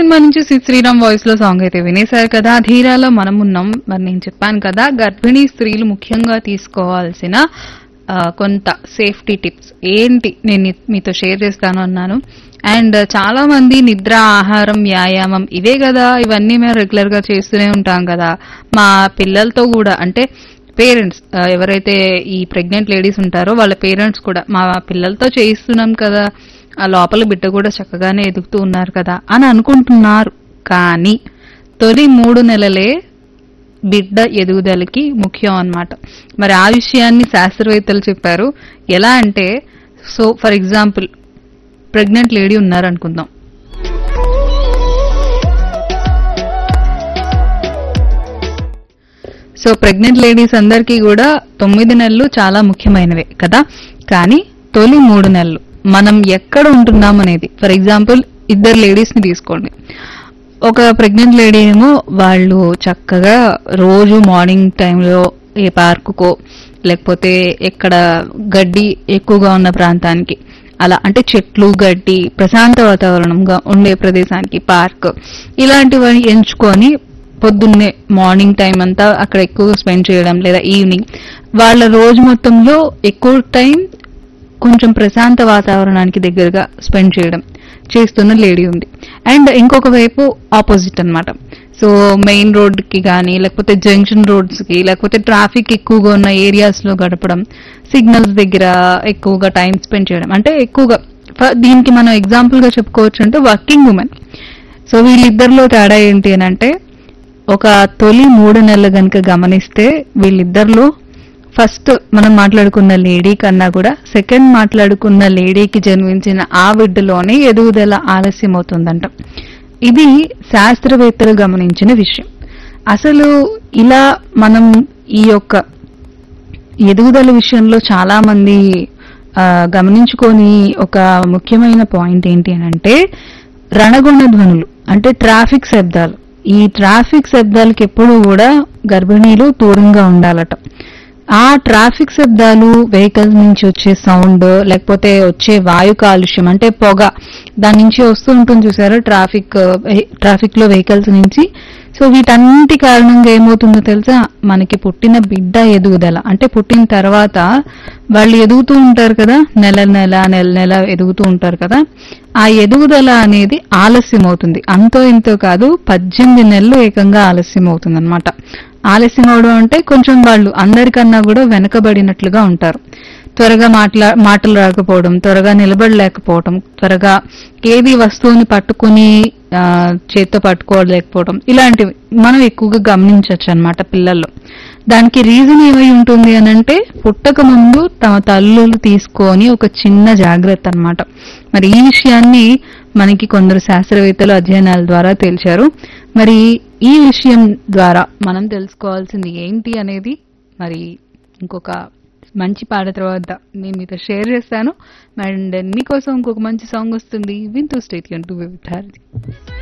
cinema నుంచి Sid Sriram voice లో song అయితే వినేశారు కదా ధీరాలో మనం ఉన్నాం మరి నేను చెప్పాను కదా గర్భిణీ స్త్రీలు ముఖ్యంగా తీసుకోవాల్సిన ఆ, కొంత సేఫ్టీ టిప్స్ ఏంటి నేను ని- మీతో షేర్ చేస్తాను అన్నాను అండ్ చాలా మంది నిద్ర ఆహారం వ్యాయామం ఇవే కదా ఇవన్నీ మేము రెగ్యులర్ గా చేస్తూనే ఉంటాం కదా మా పిల్లలతో కూడా అంటే పేరెంట్స్ ఎవరైతే ఈ ప్రెగ్నెంట్ లేడీస్ ఉంటారో వాళ్ళ పేరెంట్స్ కూడా మా పిల్లలతో చేయిస్తున్నాం కదా ఆ లోపల బిడ్డ కూడా చక్కగానే ఎదుగుతూ ఉన్నారు కదా అని అనుకుంటున్నారు కానీ తొలి మూడు నెలలే బిడ్డ ఎదుగుదలకి ముఖ్యం అన్నమాట మరి ఆ విషయాన్ని శాస్త్రవేత్తలు చెప్పారు ఎలా అంటే so for example pregnant lady ఉన్నారనుకుందాం సో ప్రెగ్నెంట్ లేడీస్ అందరికీ కూడా తొమ్మిది నెలలు చాలా ముఖ్యమైనవే కదా కానీ తొలి మూడు నెలలు మనం ఎక్కడ ఉంటున్నాం అనేది ఫర్ ఎగ్జాంపుల్ ఇద్దరు లేడీస్ ని తీసుకోండి ఒక ప్రెగ్నెంట్ లేడీ ఏమో వాళ్ళు చక్కగా రోజు మార్నింగ్ టైంలో ఏ పార్కుకో లేకపోతే ఎక్కడ గడ్డి ఎక్కువగా ఉన్న ప్రాంతానికి అలా అంటే చెట్లు గడ్డి ప్రశాంత వాతావరణంగా ఉండే ప్రదేశానికి పార్క్ ఇలాంటివన్నీ ఎంచుకొని పొద్దున్నే మార్నింగ్ టైం అంతా అక్కడ ఎక్కువ స్పెండ్ చేయడం లేదా ఈవినింగ్ వాళ్ళ రోజు మొత్తంలో ఎక్కువ టైం కొంచెం ప్రశాంత వాతావరణానికి దగ్గరగా స్పెండ్ చేయడం చేస్తున్న లేడీ ఉంది అండ్ ఇంకొక వైపు ఆపోజిట్ అన్నమాట సో మెయిన్ రోడ్ కి కానీ లేకపోతే జంక్షన్ రోడ్స్ కి లేకపోతే ట్రాఫిక్ ఎక్కువగా ఉన్న ఏరియాస్ లో గడపడం సిగ్నల్స్ దగ్గర ఎక్కువగా టైం స్పెండ్ చేయడం అంటే ఎక్కువగా ఫ- దీనికి మనం ఎగ్జాంపుల్ గా చెప్పుకోవచ్చు అంటే వర్కింగ్ ఉమెన్ సో వీళ్ళిద్దరిలో తేడా ఏంటి అని అంటే ఒక తొలి మూడు నెలలు గనుక గమనిస్తే వీళ్ళిద్దరిలో ఫస్ట్ మనం మాట్లాడుకున్న లేడీ కన్నా కూడా సెకండ్ మాట్లాడుకున్న లేడీకి జన్మించిన ఆ బిడ్డలోనే ఎదుగుదల ఆలస్యం అవుతుందంట ఇది శాస్త్రవేత్తలు గమనించిన విషయం అసలు ఇలా మనం ఈ యొక్క ఎదుగుదల విషయంలో చాలా మంది ఆ, గమనించుకొని ఒక ముఖ్యమైన పాయింట్ ఏంటి అని అంటే రణగుణ ధ్వనులు అంటే ట్రాఫిక్ శబ్దాలు ఈ ట్రాఫిక్ శబ్దాలకి ఎప్పుడూ కూడా గర్భిణీలు దూరంగా ఉండాలట ఆ ట్రాఫిక్ శబ్దాలు వెహికల్స్ నుంచి వచ్చే సౌండ్ లేకపోతే వచ్చే వాయు కాలుష్యం అంటే పొగ దాని నుంచి వస్తూ ఉంటుంది చూసారా ట్రాఫిక్ ట్రాఫిక్ లో వెహికల్స్ నుంచి సో వీటన్నిటి కారణంగా ఏమవుతుందో తెలుసా మనకి పుట్టిన బిడ్డ ఎదుగుదల అంటే పుట్టిన తర్వాత వాళ్ళు ఎదుగుతూ ఉంటారు కదా నెల నెల నెల నెల ఎదుగుతూ ఉంటారు కదా ఆ ఎదుగుదల అనేది ఆలస్యం అవుతుంది అంతో ఇంతో కాదు పద్దెనిమిది నెలలు ఏకంగా ఆలస్యం అవుతుంది అనమాట ఆలస్యం అవడం అంటే కొంచెం వాళ్ళు అందరికన్నా కూడా వెనకబడినట్లుగా ఉంటారు త్వరగా మాట్లా మాటలు రాకపోవడం త్వరగా నిలబడలేకపోవడం త్వరగా ఏది వస్తువుని పట్టుకుని ఆ, చేత్తో పట్టుకోలేకపోవడం ఇలాంటివి మనం ఎక్కువగా గమనించవచ్చు అనమాట పిల్లల్లో దానికి రీజన్ ఏమై ఉంటుంది అని అంటే పుట్టక ముందు తమ తల్లులు తీసుకొని ఒక చిన్న జాగ్రత్త అన్నమాట మరి ఈ విషయాన్ని మనకి కొందరు శాస్త్రవేత్తలు అధ్యయనాల ద్వారా తెలిచారు మరి ఈ విషయం ద్వారా మనం తెలుసుకోవాల్సింది ఏంటి అనేది మరి ఇంకొక మంచి పాట తర్వాత నేను మీతో షేర్ చేస్తాను అండ్ మీకోసం ఇంకొక మంచి సాంగ్ వస్తుంది వింటూ స్టేట్ టు విత్